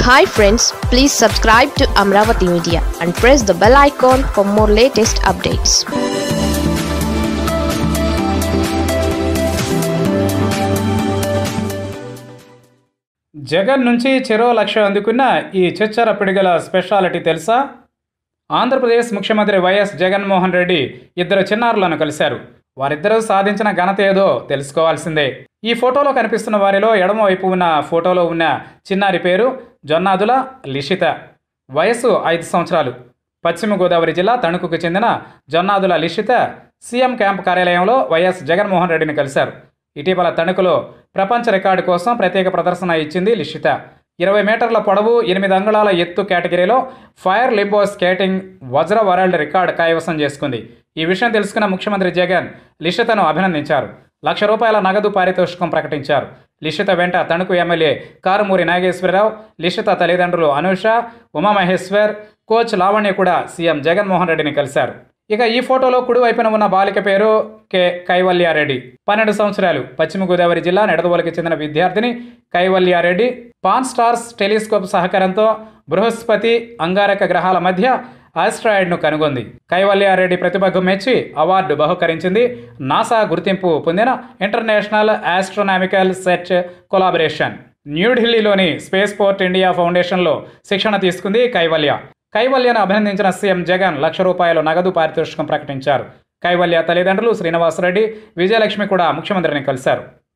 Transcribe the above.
hi friends please subscribe to Amaravati media and press the bell icon for more latest updates Jagan నుంచి చెరో లక్ష అందుకున్న ఈ చిచ్చర పిడిగల speciality తెలుసా ఆంధ్రప్రదేశ్ ముఖ్యమంత్రి వైఎస్ జగన్మోహన్ రెడ్డి ఇద్దరు చిన్నారులను కలిశారు వారిద్దరూ సాధించిన ఘనత ఏదో తెలుసుకోవాల్సిందే ఈ ఫోటోలో కనిపిస్తున్న వారిలో ఎడమ వైపు ఉన్న ఫోటోలో ఉన్న చిన్నారి పేరు జొన్నాదుల లిషిత వయస్సు ఐదు సంవత్సరాలు పశ్చిమ గోదావరి జిల్లా తణుకుకు చెందిన జొన్నాదుల లిషిత సీఎం క్యాంప్ కార్యాలయంలో వైఎస్ జగన్మోహన్ రెడ్డిని కలిశారు ఇటీవల తణుకులో ప్రపంచ రికార్డు కోసం ప్రత్యేక ప్రదర్శన ఇచ్చింది లిషిత ఇరవై మీటర్ల పొడవు ఎనిమిది అంగుళాల ఎత్తు కేటగిరీలో fire limbo skating Vajra world record కైవసం చేసుకుంది ఈ విషయం తెలుసుకున్న ముఖ్యమంత్రి జగన్ లిషితను అభినందించారు లక్ష రూపాయల నగదు పారితోషికం ప్రకటించారు లిషిత వెంట తణుకు ఎమ్మెల్యే కారుమూరి నాగేశ్వరరావు లిషిత తల్లిదండ్రులు అనూష ఉమామహేశ్వర్ కోచ్ లావణ్య కూడా సీఎం జగన్మోహన్ రెడ్డిని కలిశారు ఇక ఈ ఫోటోలో కుడి వైపున ఉన్న బాలిక పేరు కె కైవల్యారెడ్డి పన్నెండు సంవత్సరాలు పశ్చిమ గోదావరి జిల్లా నెడదవోలుకి చెందిన విద్యార్థిని కైవల్యారెడ్డి పాన్ స్టార్స్ టెలిస్కోప్ సహకారంతో బృహస్పతి అంగారక గ్రహాల మధ్య ఆస్ట్రాయిడ్ను కనుగొంది కైవల్యారెడ్డి ప్రతిభకు మెచ్చి అవార్డు బహుకరించింది నాసా గుర్తింపు పొందిన ఇంటర్నేషనల్ ఆస్ట్రోనామికల్ సెర్చ్ కొలాబరేషన్ న్యూఢిల్లీలోని స్పేస్ పోర్ట్ ఇండియా ఫౌండేషన్లో శిక్షణ తీసుకుంది కైవల్య కైవల్యను అభినందించిన సీఎం జగన్ లక్ష రూపాయల నగదు పారితోషికం ప్రకటించారు కైవల్య తల్లిదండ్రులు శ్రీనివాసరెడ్డి విజయలక్ష్మి కూడా ముఖ్యమంత్రిని కలిశారు